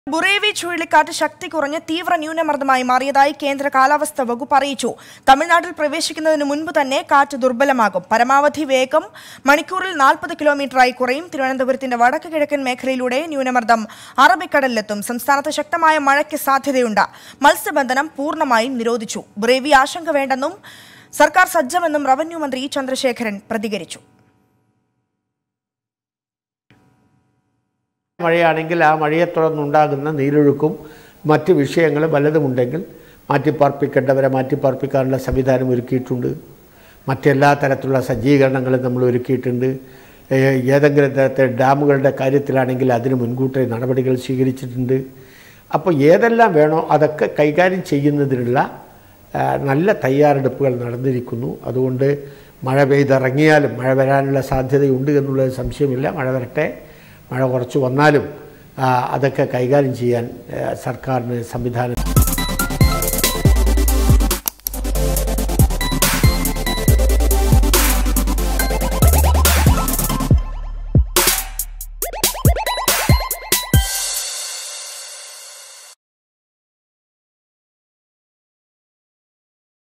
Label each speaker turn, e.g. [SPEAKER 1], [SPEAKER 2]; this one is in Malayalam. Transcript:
[SPEAKER 1] ബുറേവി ചുഴലിക്കാറ്റ് ശക്തി കുറഞ്ഞ് തീവ്ര ന്യൂനമർദ്ദമായി മാറിയതായി കേന്ദ്ര കാലാവസ്ഥാ വകുപ്പ് അറിയിച്ചു തമിഴ്നാട്ടിൽ പ്രവേശിക്കുന്നതിന് മുൻപ് തന്നെ കാറ്റ് ദുർബലമാകും പരമാവധി വേഗം മണിക്കൂറിൽ നാൽപ്പത് കിലോമീറ്ററായി കുറയും തിരുവനന്തപുരത്തിന്റെ വടക്ക് കിഴക്കൻ മേഖലയിലൂടെ ന്യൂനമർദ്ദം അറബിക്കടലിലെത്തും സംസ്ഥാനത്ത് ശക്തമായ മഴയ്ക്ക് സാധ്യതയുണ്ട് മത്സ്യബന്ധനം പൂർണ്ണമായും നിരോധിച്ചു ബുറേവി ആശങ്ക വേണ്ടെന്നും സർക്കാർ സജ്ജമെന്നും റവന്യൂ മന്ത്രി ഇ. ചന്ദ്രശേഖരൻ പ്രതികരിച്ചു
[SPEAKER 2] മഴയാണെങ്കിൽ ആ മഴയെ തുടർന്നുണ്ടാകുന്ന നീരൊഴുക്കും മറ്റ് വിഷയങ്ങൾ വല്ലതുമുണ്ടെങ്കിൽ മാറ്റിപ്പാർപ്പിക്കേണ്ടവരെ മാറ്റിപ്പാർപ്പിക്കാനുള്ള സംവിധാനം ഒരുക്കിയിട്ടുണ്ട് മറ്റെല്ലാ തരത്തിലുള്ള സജ്ജീകരണങ്ങളും നമ്മൾ ഒരുക്കിയിട്ടുണ്ട് ഏ- ഏതെങ്കിലും തരത്തെ ഡാമുകളുടെ കാര്യത്തിലാണെങ്കിൽ അതിന് മുൻകൂട്ടി നടപടികൾ സ്വീകരിച്ചിട്ടുണ്ട് അപ്പോൾ ഏതെല്ലാം വേണോ അതൊക്കെ കൈകാര്യം ചെയ്യുന്നതിനുള്ള ആ, നല്ല തയ്യാറെടുപ്പുകൾ നടന്നിരിക്കുന്നു അതുകൊണ്ട് മഴ പെയ്തിറങ്ങിയാലും മഴ വരാനുള്ള സാധ്യതയുണ്ട് എന്നുള്ളത് സംശയമില്ല മഴ വരട്ടെ മഴ കുറച്ച് വന്നാലും ആ, അതൊക്കെ കൈകാര്യം ചെയ്യാൻ ആ, സർക്കാരിന് സംവിധാനം